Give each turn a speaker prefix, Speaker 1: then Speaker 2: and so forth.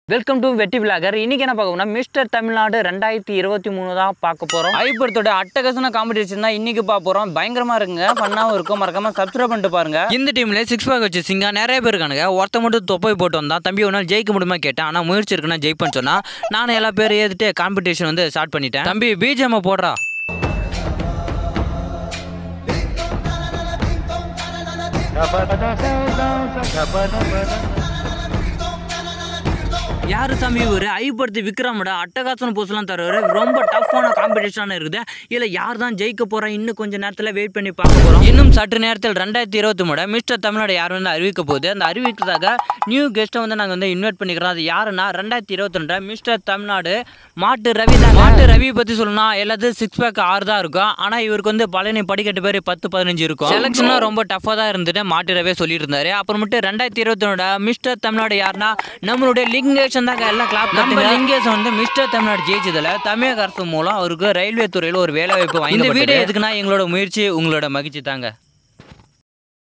Speaker 1: welcome to வெட்டி vlogger இன்னைக்கு என்ன பார்க்க போறோம்னா மிஸ்டர் தமிழ்நாடு ரெண்டாயிரத்தி இருபத்தி மூணு தான் பார்க்க போகிறோம் ஐபுரத்தோட அட்டகாசன காம்படிஷன் தான் இன்னைக்கு பார்க்க போகிறோம் பயங்கரமாக இருக்குங்க ஃபன்னாகவும் இருக்கும் மறக்காம சப்ஸ்கிரைப் பண்ணிட்டு பாருங்க இந்த டீம்ல சிக்ஸ் பேக் வச்சு சிங்கா நிறைய பேர் இருக்கானுங்க ஒருத்த மட்டும் தொப்பை போட்டு வந்தான் தம்பி ஒரு நாள் ஜெயிக்க முடியுமா கேட்டேன் ஆனால் முயற்சி இருக்குன்னா ஜெயிப்பேன்னு சொன்னா நானும் எல்லா பேரும் ஏறிட்டு காம்படிஷன் வந்து ஸ்டார்ட் பண்ணிட்டேன் தம்பி பிஜிஎம் போடுறா யாரு சாமி இவர் ஐப்படுத்தி விக்ரமோட அட்டகாசன போஸ்ட்லாம் தருவாரு ரொம்ப டஃப்பான காம்படிஷனாக இருக்குது இதில் யார் தான் ஜெயிக்க போறா இன்னும் கொஞ்ச நேரத்தில் வெயிட் பண்ணி பார்க்க போகிறோம் இன்னும் சற்று நேரத்தில் ரெண்டாயிரத்தி இருபத்தி மூணு மிஸ்டர் தமிழ்நாடு யார் வந்து அறிவிக்க போகுது அந்த அறிவிக்கிறதாக நியூ கெஸ்ட்டை வந்து நாங்கள் வந்து இன்வைட் பண்ணிக்கிறோம் அது யாருன்னா ரெண்டாயிரத்தி இருபத்தி ரெண்டு மிஸ்டர் தமிழ்நாடு மாட்டு ரவி தான் மாட்டு ரவி பற்றி சொல்லணும்னா எல்லாத்தையும் சிக்ஸ் பேக் ஆறு தான் இருக்கும் ஆனால் இவருக்கு வந்து பழனி படிக்கட்டு பேர் பத்து பதினஞ்சு இருக்கும் செலெக்ஷன்லாம் ரொம்ப டஃப்பாக தான் இருந்துட்டு மாட்டு ரவியே சொல்லிட்டு இருந்தாரு அப்புறமேட்டு ரெண்டாயிரத்தி இருபத்தி ரெண்டு மிஸ்டர் தமிழ்நாடு யாருன்னா நம்மளுடைய லிங்கேஷன் தாங்க எல்லாம் கிளாப் நம்ம லிங்கேஷன் வந்து மிஸ்டர் தமிழ்நாடு ஜெயிச்சதுல தமிழக அரசு மூலம் அவருக்கு ரயில்வே துறையில் ஒரு வேலை வாய்ப்பு வாங்கி இந்த வீடியோ எதுக்குன்னா எங்களோட முயற்சி உங்களோட மகிழ்ச்சி தாங்க